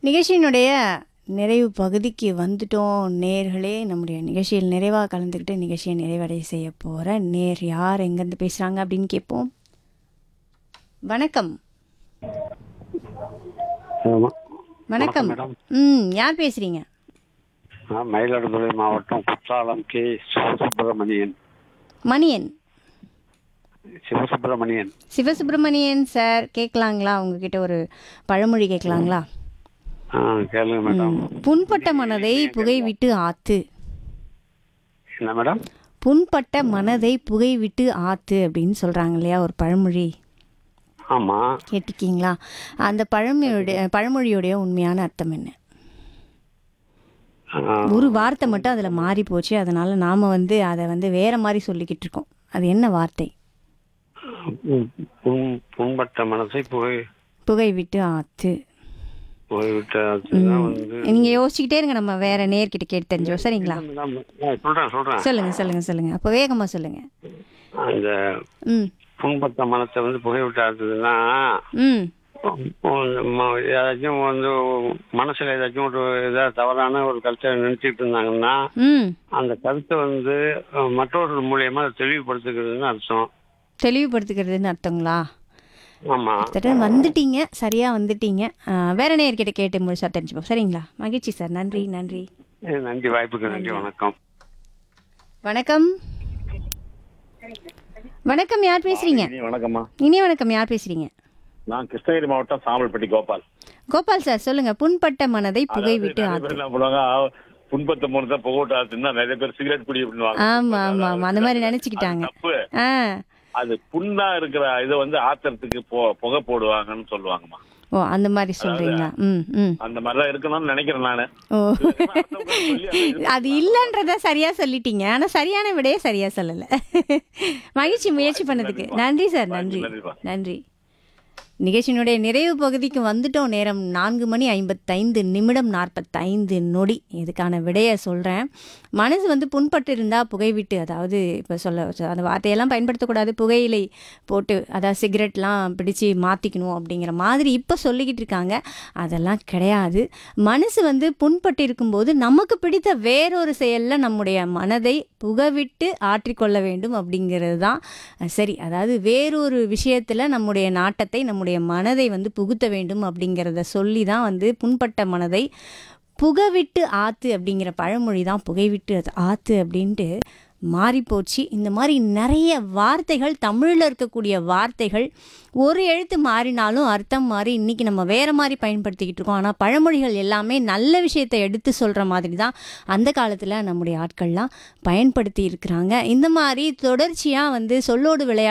நிகழ்ச்சியினுடைய நிறைவு பகுதிக்கு வந்துட்டோம் நேர்களே நம்முடைய நிகழ்ச்சியில் நிறைவாக கலந்துக்கிட்டு நிகழ்ச்சியை நிறைவடை செய்ய போகிற நேர் யார் எங்கேருந்து பேசுகிறாங்க அப்படின்னு கேட்போம் வணக்கம் ஆமா. வணக்கம் மேடம் ம் யார் பேசுகிறீங்க நான் மயிலாடுதுறை மாவட்டம் குற்றாலம் கே சிவசுப்பிரமணியன் மணியன் சிவசுப்பிரமணியன் சிவசுப்பிரமணியன் சார் கேட்கலாங்களா உங்ககிட்ட ஒரு பழமொழி கேட்கலாங்களா ஆ கேளுங்க மேடம் ம். புண்பட்ட மனதை புகை விட்டு ஆத்து என்ன மேடம் புண்பட்ட மனதை புகை விட்டு ஆத்து அப்படின்னு சொல்கிறாங்க இல்லையா ஒரு பழமொழி ஆமா கேட்டிருக்கீங்களா அந்த பழமொழியுடைய பழமொழியுடைய உண்மையான அர்த்தம் என்ன ஆ, ஒரு வார்த்தை மட்டும் அதில் மாறி போச்சு அதனால நாம் வந்து அதை வந்து வேற மாதிரி சொல்லிக்கிட்டு இருக்கோம் அது என்ன வார்த்தை புண்- புண்- புண்பட்ட மனசை புகை புகை விட்டு ஆத்து போய்விட்டு அதுதான் வந்து நீங்கள் யோசிச்சுக்கிட்டே இருங்க நம்ம வேற நேர்கிட்ட கேட்டு தெரிஞ்சோம் சரிங்களா மேடம், ஆ, சொல்றேன் சொல்றேன் சொல்லுங்க சொல்லுங்க சொல்லுங்க அப்போ வேகமாக சொல்லுங்க அந்த ம் புண்பட்ட மனசை வந்து புகை விட்டு ஆத்துதுன்னா ம் ம- ஏதாச்சும் வந்து மனசுல ஏதாச்சும் ஒரு ஏதாவது தவறான ஒரு கருத்தை நினைச்சிட்டு இருந்தாங்கன்னா ம் அந்த கருத்தை வந்து அஹ், மற்றவர்கள் மூலியமா அதை தெளிவுபடுத்துகிறதுன்னு அர்த்தம் தெளிவுபடுத்துக்கிறதுன்னு அர்த்தங்களா ஆமா கிட்டத்தட்ட வந்துட்டீங்க சரியாக வந்துட்டீங்க ஆ, வேற நேர்கிட்ட கேட்டு முழுசாக தெரிஞ்சுப்போம் சரிங்களா மகிழ்ச்சி சார் நன்றி நன்றி அஹ், நன்றி வாய்ப்புக்கு நன்றி வணக்கம் வணக்கம் வணக்கம் யார் பேசுறீங்க இனி வணக்கம்மா இனிய வணக்கம் யார் பேசுறீங்க நான் கிருஷ்ணகிரி மாவட்டம் சாம்பல்பட்டி கோபால் கோபால் சார் சொல்லுங்க புண்பட்ட மனதை புகை அதாவது விட்டு நிறைய ஆத்து பேர் என்ன பண்ணுவாங்க புண்பத்த மூணு புகோட்டு ஆத்துன்னா நிறைய பேர் சிகரெட் குடி அப்படின்னுவாங்க ஆமா ஆமா ஆமா அந்த மாதிரி நினைச்சுக்கிட்டாங்க அது தப்பு ஆ அது புண்ணா இருக்கிற இதை வந்து ஆத்திரத்துக்கு பொ- புகை போடுவாங்கன்னு சொல்லுவாங்கம்மா ஓ அந்த மாதிரி சொல்றீங்களா ம் ம் அந்த மாதிரிதான் இருக்கணும்னு நினைக்கிறேன் நானு ஓ அடுத்தவங்க சொல்லி அதை இது அது இல்லைன்றத சரியா சொல்லிட்டீங்க ஆனா சரியான விடையே சரியா சொல்லல மகிழ்ச்சி முயற்சி பண்ணதுக்கு நன்றி சார் நன்றி நன்றிப்பா. நன்றி நிகழ்ச்சியினுடைய நிறைவு பகுதிக்கு வந்துட்டோம் நேரம் நான்கு மணி ஐம்பத்தைந்து நிமிடம் நாற்பத்தைந்து நொடி இதுக்கான விடையை சொல்கிறேன் மனசு வந்து புண்பட்டு இருந்தால் புகைவிட்டு அதாவது இப்போ சொல்ல அந்த வார்த்தையெல்லாம் பயன்படுத்தக்கூடாது புகையிலை போட்டு அதாவது சிகரெட்லாம் பிடிச்சு மாற்றிக்கணும் அப்படிங்கிற மாதிரி இப்போ சொல்லிக்கிட்டு இருக்காங்க அதெல்லாம் கிடையாது மனசு வந்து புண்பட்டு இருக்கும்போது நமக்கு பிடித்த வேறொரு செயலில் நம்முடைய மனதை புகவிட்டு ஆற்றிக்கொள்ள வேண்டும் அப்படிங்கிறது தான் அஹ், சரி அதாவது வேறொரு விஷயத்தில் நம்முடைய நாட்டத்தை நம்முடைய மனதை வந்து புகுத்த வேண்டும் அப்படிங்கிறத சொல்லி தான் வந்து புண்பட்ட மனதை புகவிட்டு ஆத்து அப்படிங்கிற பழமொழி தான் புகைவிட்டு அது ஆத்து அப்படின்ட்டு மாறிப்போச்சு இந்த மாதிரி நிறைய வார்த்தைகள் தமிழில் இருக்கக்கூடிய வார்த்தைகள் ஒரு எழுத்து மாறினாலும் அர்த்தம் மாறி இன்றைக்கி நம்ம வேறு மாதிரி பயன்படுத்திக்கிட்டு இருக்கோம் ஆனால் பழமொழிகள் எல்லாமே நல்ல விஷயத்தை எடுத்து சொல்கிற மாதிரி தான் அந்த காலத்தில் நம்முடைய ஆட்கள்லாம் பயன்படுத்தி இருக்கிறாங்க இந்த மாதிரி தொடர்ச்சியாக வந்து சொல்லோடு விளையாட